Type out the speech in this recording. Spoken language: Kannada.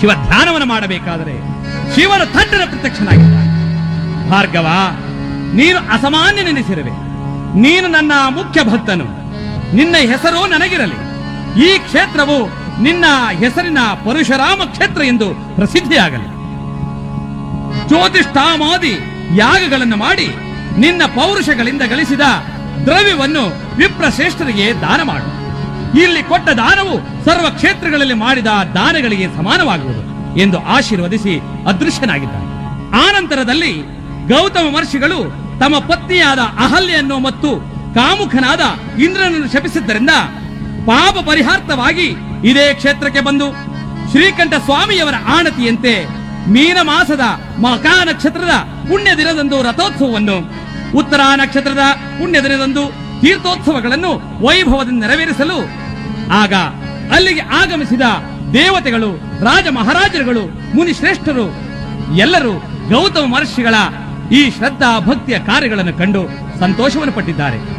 ಶಿವ ಧ್ಯಾನವನ್ನು ಮಾಡಬೇಕಾದರೆ ಶಿವನ ತಂಡನ ಪ್ರತ್ಯಕ್ಷನಾಗಿದ್ದಾನೆ ಭಾರ್ಗವ ನೀನು ಅಸಾಮಾನ್ಯ ನೆನೆಸಿರುವೆ ನೀನು ನನ್ನ ಮುಖ್ಯ ಭಕ್ತನು ನಿನ್ನ ಹೆಸರು ನನಗಿರಲಿ ಈ ಕ್ಷೇತ್ರವು ನಿನ್ನ ಹೆಸರಿನ ಪರಶುರಾಮ ಕ್ಷೇತ್ರ ಎಂದು ಪ್ರಸಿದ್ಧಿಯಾಗಲಿ ಜ್ಯೋತಿಷ್ಠಾಮಾದಿ ಯಾಗಗಳನ್ನು ಮಾಡಿ ನಿನ್ನ ಪೌರುಷಗಳಿಂದ ಗಳಿಸಿದ ದ್ರವ್ಯವನ್ನು ವಿಪ್ರಶ್ರೇಷ್ಠರಿಗೆ ದಾನ ಮಾಡು ಇಲ್ಲಿ ಕೊಟ್ಟ ದಾನವು ಸರ್ವ ಕ್ಷೇತ್ರಗಳಲ್ಲಿ ಮಾಡಿದ ದಾನಗಳಿಗೆ ಸಮಾನವಾಗುವುದು ಎಂದು ಆಶೀರ್ವದಿಸಿ ಅದೃಶ್ಯನಾಗಿದ್ದಾನೆ ಆನಂತರದಲ್ಲಿ ಗೌತಮ ಮಹರ್ಷಿಗಳು ತಮ್ಮ ಪತ್ನಿಯಾದ ಅಹಲ್ಯನ್ನು ಮತ್ತು ಕಾಮುಖನಾದ ಇಂದ್ರನನ್ನು ಶಪಿಸಿದ್ದರಿಂದ ಪಾಪ ಪರಿಹಾರ್ಥವಾಗಿ ಇದೇ ಕ್ಷೇತ್ರಕ್ಕೆ ಬಂದು ಶ್ರೀಕಂಠ ಸ್ವಾಮಿಯವರ ಆಣತಿಯಂತೆ ಮೀನ ಮಾಸದ ಮಕಾ ನಕ್ಷತ್ರದ ಪುಣ್ಯ ದಿನದಂದು ರಥೋತ್ಸವವನ್ನು ಉತ್ತರ ನಕ್ಷತ್ರದ ಪುಣ್ಯ ದಿನದಂದು ತೀರ್ಥೋತ್ಸವಗಳನ್ನು ವೈಭವದಿಂದ ನೆರವೇರಿಸಲು ಆಗ ಅಲ್ಲಿಗೆ ಆಗಮಿಸಿದ ದೇವತೆಗಳು ರಾಜ ಮಹಾರಾಜರುಗಳು ಮುನಿ ಶ್ರೇಷ್ಠರು ಎಲ್ಲರೂ ಗೌತಮ ಮಹರ್ಷಿಗಳ ಈ ಶ್ರದ್ಧಾ ಭಕ್ತಿಯ ಕಾರ್ಯಗಳನ್ನು ಕಂಡು ಸಂತೋಷವನ್ನು ಪಟ್ಟಿದ್ದಾರೆ